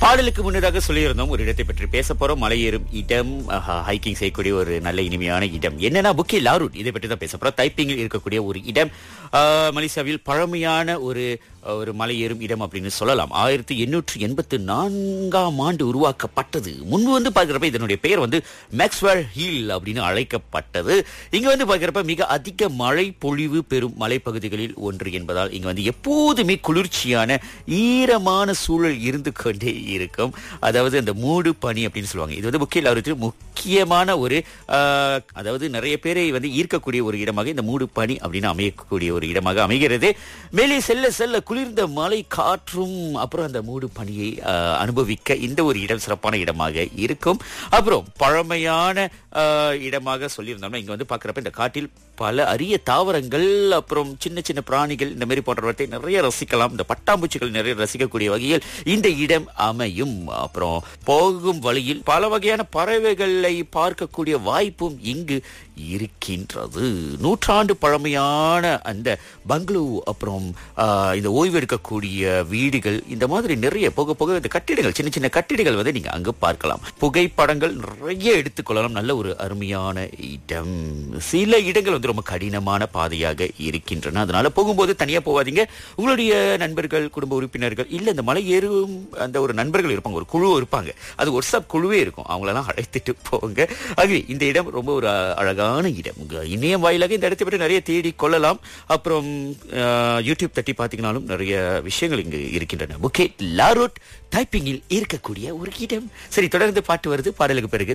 பாடலுக்கு முன்னதாக சொல்லியிருந்தோம் ஒரு இடத்தை பற்றி பேச போறோம் மலையேறும் இடம் ஹைக்கிங் செய்யக்கூடிய ஒரு நல்ல இனிமையான இடம் என்னன்னா புக்கே லாரூட் இதை பற்றி தான் பேச போறோம் தைப்பிங்கில் இருக்கக்கூடிய ஒரு இடம் ஆஹ், மலேசியாவில் பழமையான ஒரு ஒரு மலையேறும் இடம் அப்படின்னு சொல்லலாம் ஆயிரத்தி எண்ணூற்றி எண்பத்தி நான்காம் ஆண்டு உருவாக்கப்பட்டது முன்பு வந்து பார்க்கிறப்ப இதனுடைய பெயர் வந்து மேக்ஸ்வெல் ஹில் அப்படின்னு அழைக்கப்பட்டது இங்க வந்து பார்க்கிறப்ப மிக அதிக மழை பொழிவு பெறும் மலைப்பகுதிகளில் ஒன்று என்பதால் இங்க வந்து எப்போதுமே குளிர்ச்சியான ஈரமான சூழல் இருந்து கொண்டே இருக்கும் அதாவது அந்த மூடு பனி அப்படின்னு சொல்லுவாங்க இது வந்து முக்கிய எல்லாருக்கு முக்கியமான ஒரு ஆஹ், அதாவது நிறைய பேரை வந்து ஈர்க்கக்கூடிய ஒரு இடமாக இந்த மூடு பனி அப்படின்னு அமையக்கூடிய ஒரு இடமாக அமைகிறது மேலே செல்ல செல்ல குளிர்ந்த மலை காற்றும் அப்புறம் அந்த மூடு பனியை ஆஹ், அனுபவிக்க இந்த ஒரு இடம் சிறப்பான இடமாக இருக்கும் அப்புறம் பழமையான ஆஹ், இடமாக சொல்லியிருந்தோம்னா இங்க வந்து பார்க்குறப்ப இந்த காட்டில் பல அரிய தாவரங்கள் அப்புறம் சின்ன சின்ன பிராணிகள் இந்த மாதிரி போன்றவற்றை நிறைய ரசிக்கலாம் இந்த பட்டாம்பூச்சிகள் நிறைய ரசிக்கக்கூடிய வகையில் இந்த இடம் அமையும் அப்புறம் போகும் வழியில் பல வகையான பறவைகளை பார்க்கக்கூடிய வாய்ப்பும் இங்கு இருக்கின்றது நூற்றாண்டு பழமையான அந்த பங்களூ அப்புறம் ஆஹ், இந்த ஓய்வு எடுக்கக்கூடிய வீடுகள் இந்த மாதிரி நிறைய போக போக இந்த கட்டிடங்கள் சின்ன சின்ன கட்டிடங்கள் வந்து நீங்க அங்கு பார்க்கலாம் புகைப்படங்கள் நிறைய எடுத்துக்கொள்ளலாம் நல்ல ஒரு அருமையான இடம் சில இடங்கள் வந்து ரொம்ப கடினமான பாதையாக இருக்கின்றன அதனால போகும்போது தனியா போகாதீங்க உங்களுடைய நண்பர்கள் குடும்ப உறுப்பினர்கள் இல்ல இந்த மலை ஏறும் அந்த ஒரு நண்பர்கள் இருப்பாங்க ஒரு குழு இருப்பாங்க அது வாட்ஸ்அப் குழுவே இருக்கும் அவங்களெல்லாம் அழைத்துட்டு போங்க ஆகவே இந்த இடம் ரொம்ப ஒரு அ- அழகான இடம் உங்க இணையம் வாயிலாக இந்த இடத்தை பற்றி நிறைய தேடி கொள்ளலாம் அப்புறம் அஹ், யூடியூப் தட்டி பார்த்தீங்கன்னாலும் நிறைய விஷயங்கள் இங்கு இருக்கின்றன புக்கே லாரோட் டைப்பிங்கில் இருக்கக்கூடிய ஒரு இடம் சரி தொடர்ந்து பாட்டு வருது பாடலுக்கு பிறகு